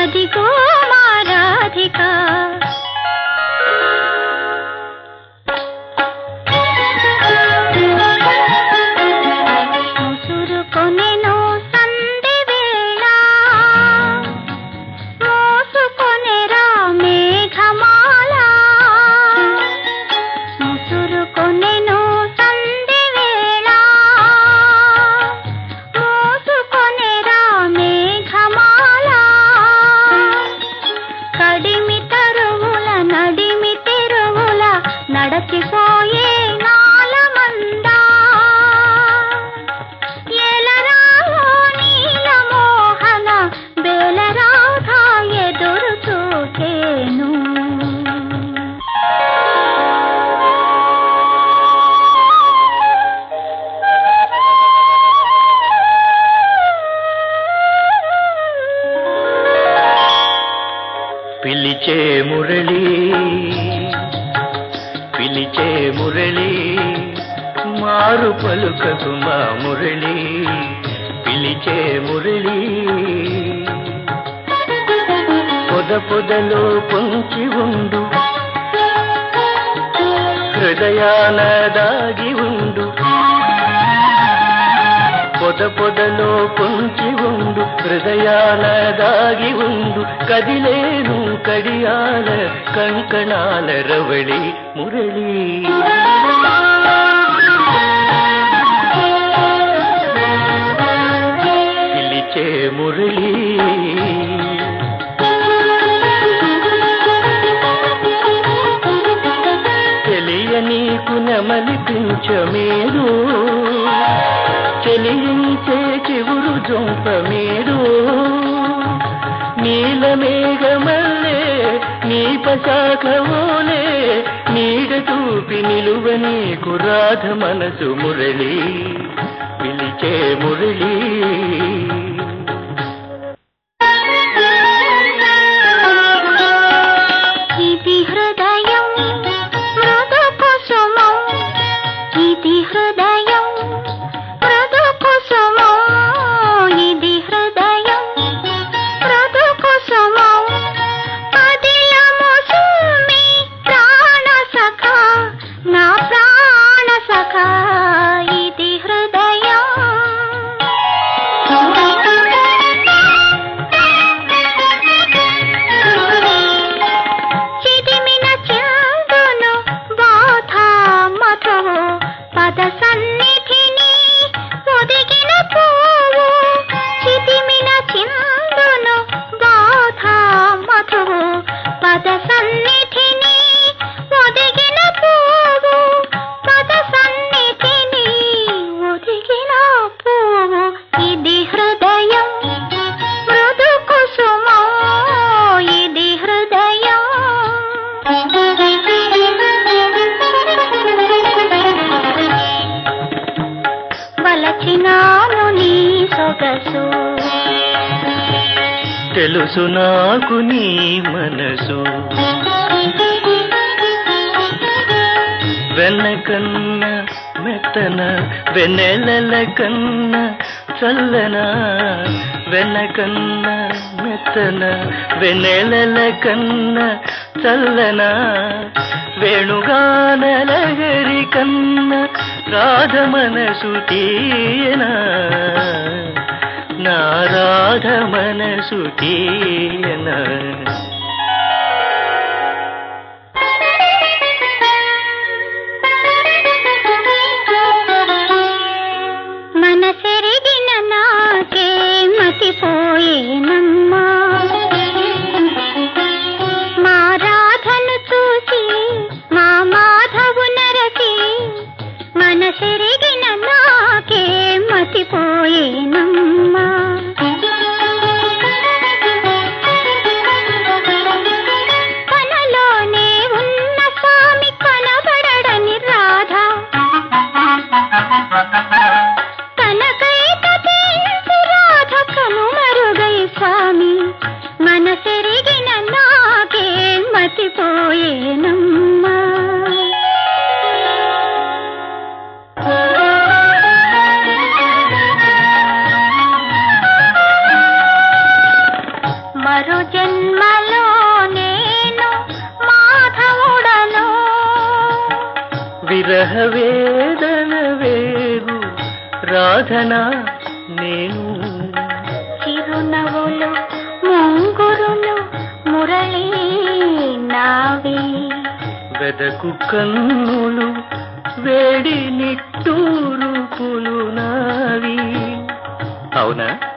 అదిగో మా రాధిక ముసురుకొనెను సంధి వేళ మోసుకొనెరా మేఘమాల ముసురుకొనెను సంధి వేళ మోసుకొనెరా మేఘమాల కడిమి తరువుల నడిమి తెరువుల నడచిపోయే నాలమందా ఎలరాలో నీలమోహన బేలరాధ ఎదురు చూసేను పిలిచే మురళి పిలిచే మురళి మారు పలుకకు మా మురళి పిలిచే మురళి పొద పొదలో పొంచి ఉండు హృదయాన దాగి ఉండు పొద పొదలో పొంచి ఉండు హృదయాల దాగి ఉండు కదిలేను కడియాల కంకణాల రవళి మురళి పిలిచే మురళి తెలియనీకు నెమలిపించమేరు చెలించే చివురు జొంపమేరు నీలమేఘమల్లే నీ పశాఖవోలే నీడ చూపి నిలువ నీకు రాధ మనసు మురళి పిలిచే మురళి ఇది హృదయం మృదు కుసుమం ఇది హృదయం మృదు కుసుమం ఇది హృదయం మృదు కుసుమం అదిలము సుమి ప్రాణ సఖా నా ప్రాణ సఖా ఇది హృదయం చిదిమిన చందును బాధ మధువు పద సన్నిధిని ఒదిగిన పువ్వు చిదిమిన చిందును బాధ మధువు పద సన్నిధిని ఒదిగిన పువ్వు పద సన్నిధిని ఒదిగిన పువ్వు ఇది హృదయం మృదు కుసుమం ఇది హృదయం వలచినాను నీ సొగసు తెలుసు నాకు నీ మనసు వెన్నకన్న మెత్తన వెన్నెలల కన్న చల్లన వెన్నకన్న మెత్తన వెన్నెలల కన్న చల్లన వేణుగానలగరి కన్న రాధ మనసు తీయన నా రాధ మనసు తీయన మనసెరిగిన నాకే మతిపోయేనమ్మా మా రాధను చూసి మా మాధవు నరసి మనసెరిగిన నాకే మతిపోయేనమ్మా కనలోనే ఉన్న స్వామి కనబడని రాధ తనకై తపించి రాధ కనుమరుగై స్వామి మనసెరిగిన నాకే మతిపోయేనమ్మా మరో జన్మలో నేను మాధవుడను విరహ వేదన వేగు రాధన నేను చిరునవ్వులు ముంగురులు మురళీ నావి వెదకు కన్నులు వేడి నిట్టూరుపులు నావి అవునా